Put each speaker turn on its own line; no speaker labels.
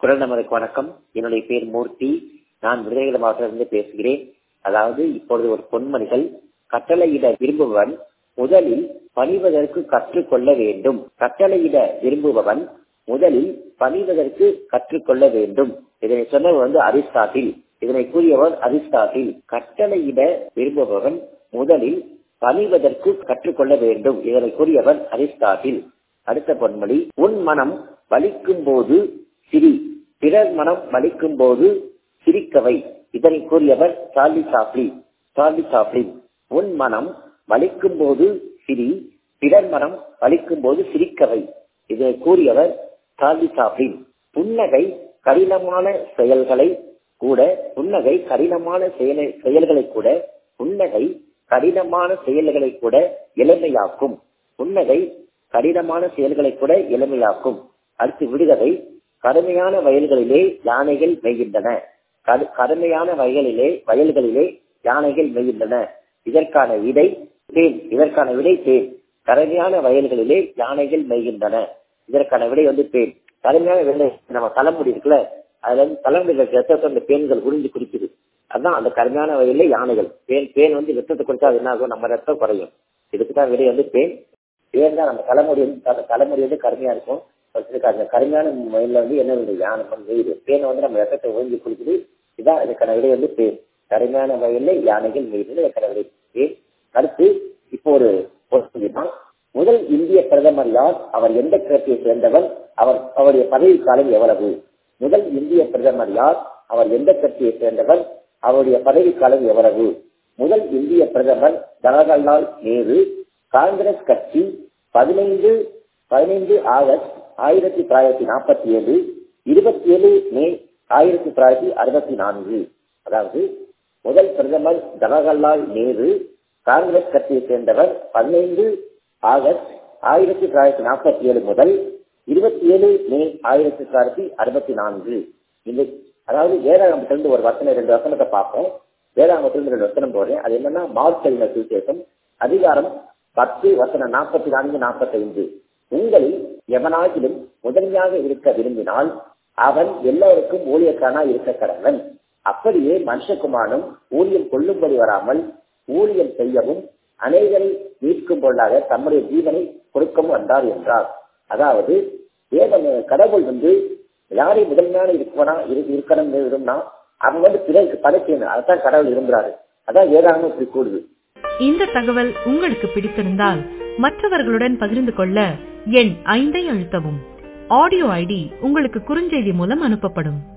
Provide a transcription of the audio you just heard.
குரல் நமதுக்கு வணக்கம் என்னுடைய பேர் மூர்த்தி நான் விருதுநகர் மாவட்டத்திலிருந்து பேசுகிறேன் அதாவது இப்பொழுது ஒரு பொன்மணிகள் கட்டளையிட விரும்புபவன் முதலில் பணிவதற்கு கற்றுக்கொள்ள வேண்டும் கட்டளையிட விரும்புபவன் முதலில் பணிவதற்கு கற்றுக்கொள்ள வேண்டும் இதனை சொன்னவர் வந்து அரிஸ்டாட்டில் இதனை கூறியவர் அரிஸ்டாட்டில் கட்டளையிட விரும்புபவன் முதலில் பணிவதற்கு கற்றுக்கொள்ள வேண்டும் இதனை கூறியவர் அரிஸ்டாட்டில் அடுத்த பொன்மொழி உன் மனம் வலிக்கும் போது சிரி பிறர் மனம் வலிக்கும் போது சிரிக்கவை இதனை கூறியவர் சார்லி சாப்ளி சார்லி சாப்ளின் உன் மனம் வலிக்கும் போது சிரி பிறர் மனம் வலிக்கும் போது சிரிக்கவை இதனை கூறியவர் சார்லி சாப்ளின் புன்னகை கடினமான செயல்களை கூட புன்னகை கடினமான செயலை செயல்களை கூட புன்னகை கடினமான செயல்களை கூட எளிமையாக்கும் புன்னகை கடினமான செயல்களை கூட எளிமையாக்கும் அடுத்து விடுகதை கடுமையான வயல்களிலே யானைகள் மேய்கின்றன கடுமையான வயலிலே வயல்களிலே யானைகள் மேய்கின்றன இதற்கான விடை தேன் இதற்கான விடை தேன் கடுமையான வயல்களிலே யானைகள் மேய்கின்றன இதற்கான விடை வந்து தேன் கடுமையான விடை நம்ம தலைமுடி இருக்குல்ல அதுல இருந்து தலைமுடி ரத்தத்தை அந்த பேன்கள் உறிஞ்சு குடிக்குது அதுதான் அந்த கடுமையான வயல்ல யானைகள் பேன் பேன் வந்து ரத்தத்தை குடிச்சா அது என்ன ஆகும் நம்ம ரத்தம் குறையும் இதுக்கு தான் விடை வந்து பேன் பேன் தான் நம்ம தலைமுடி வந்து தலைமுடி வந்து கடுமையா இருக்கும் வச்சிருக்காங்க கடுமையான வயல்ல வந்து என்ன வந்து யானை வெயில் பேனை வந்து நம்ம ரத்தத்தை உறிஞ்சு குடிக்குது இதான் இதுக்கான விடை வந்து பேன் கடுமையான வயல்ல யானைகள் வெயில் இதுக்கான விடை பேன் அடுத்து இப்போ ஒரு முதல் இந்திய பிரதமர் யார் அவர் எந்த கிரகத்தை சேர்ந்தவர் அவர் அவருடைய பதவி காலம் எவ்வளவு முதல் இந்திய பிரதமர் யார் அவர் எந்த கட்சியை சேர்ந்தவர் அவருடைய பதவி காலம் எவ்வளவு முதல் இந்திய பிரதமர் ஜவஹர்லால் நேரு காங்கிரஸ் கட்சி பதினைந்து பதினைந்து ஆகஸ்ட் ஆயிரத்தி தொள்ளாயிரத்தி நாற்பத்தி ஏழு இருபத்தி ஏழு மே ஆயிரத்தி தொள்ளாயிரத்தி அறுபத்தி நான்கு அதாவது முதல் பிரதமர் ஜவஹர்லால் நேரு காங்கிரஸ் கட்சியை சேர்ந்தவர் பதினைந்து ஆகஸ்ட் ஆயிரத்தி தொள்ளாயிரத்தி நாற்பத்தி ஏழு முதல் இருபத்தி ஏழு மே ஆயிரத்தி தொள்ளாயிரத்தி அறுபத்தி நான்கு இந்த அதாவது வேதாகமத்திலிருந்து ஒரு வசனம் ரெண்டு வசனத்தை பார்ப்போம் வேதாகமத்திலிருந்து ரெண்டு வசனம் போடுறேன் அது என்னன்னா மார்க்கலின சுவிசேஷம் அதிகாரம் பத்து வசனம் நாற்பத்தி நான்கு நாற்பத்தி ஐந்து உங்களில் எவனாகிலும் முதன்மையாக இருக்க விரும்பினால் அவன் எல்லோருக்கும் ஊழியக்கானா இருக்க கடவன் அப்படியே மனுஷகுமாரனும் ஊழியம் கொள்ளும்படி வராமல் ஊழியம் செய்யவும் அனைவரை மீட்கும் பொருளாக தம்முடைய ஜீவனை கொடுக்கவும் வந்தார் என்றார் அதாவது வேதம் கடவுள் வந்து யாரை முதன்மையான இருக்கவனா இருக்கணும் விரும்பினா அவன் வந்து பிறருக்கு படைக்கணும் அதான் கடவுள் விரும்புறாரு அதான் வேதாகம் இப்படி கூடுது
இந்த தகவல் உங்களுக்கு பிடித்திருந்தால் மற்றவர்களுடன் பகிர்ந்து கொள்ள எண் ஐந்தை அழுத்தவும் ஆடியோ ஐடி உங்களுக்கு குறுஞ்செய்தி மூலம் அனுப்பப்படும்